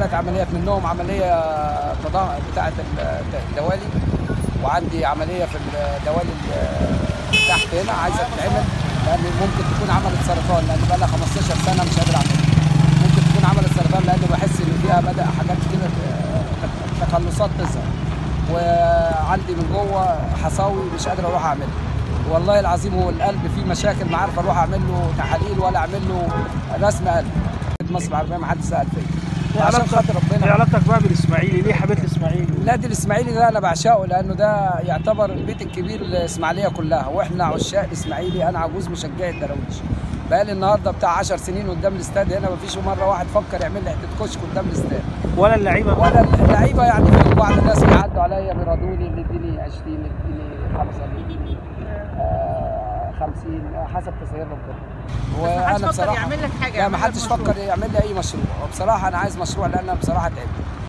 ثلاث عمليات منهم عمليه تضا- بتاعه ال- الدوالي وعندي عمليه في الدوالي ال- تحت هنا عايزه تتعمل لان ممكن تكون عملت سرطان لان بقى لها 15 سنه مش قادر اعملها ممكن تكون عملت سرطان لان بحس ان فيها بدا حاجات كده آه، تخلصات تظهر وعندي من جوه حصاوي مش قادر اروح اعملها والله العظيم هو القلب فيه مشاكل ما عارف اروح اعمل له تحاليل ولا اعمل له رسم قلب مصر العربيه ما حد سال فيا ايه عشان علاقتك خاطر ايه ربنا علاقتك بقى بالاسماعيلي ليه حبيت الاسماعيلي النادي الاسماعيلي ده انا بعشقه لانه ده يعتبر البيت الكبير للاسماعيليه كلها واحنا عشاق الاسماعيلي انا عجوز مشجع الدراويش بقالي النهارده بتاع 10 سنين قدام الاستاد هنا مفيش مره واحد فكر يعمل لي حته كشك قدام الاستاد ولا اللعيبه بقى ولا اللعيبه يعني في بعض الناس بيعدوا عليا بيرادوا لي اللي يديني 20 اللي يديني 5 اللي يديني آه، 50 حسب تسهيل ربنا محدش فكر يعمل لك حاجة، لا يعمل ما لك حدش مشروع. فكر يعمل لي اي مشروع وبصراحه انا عايز مشروع لان انا بصراحه تعبت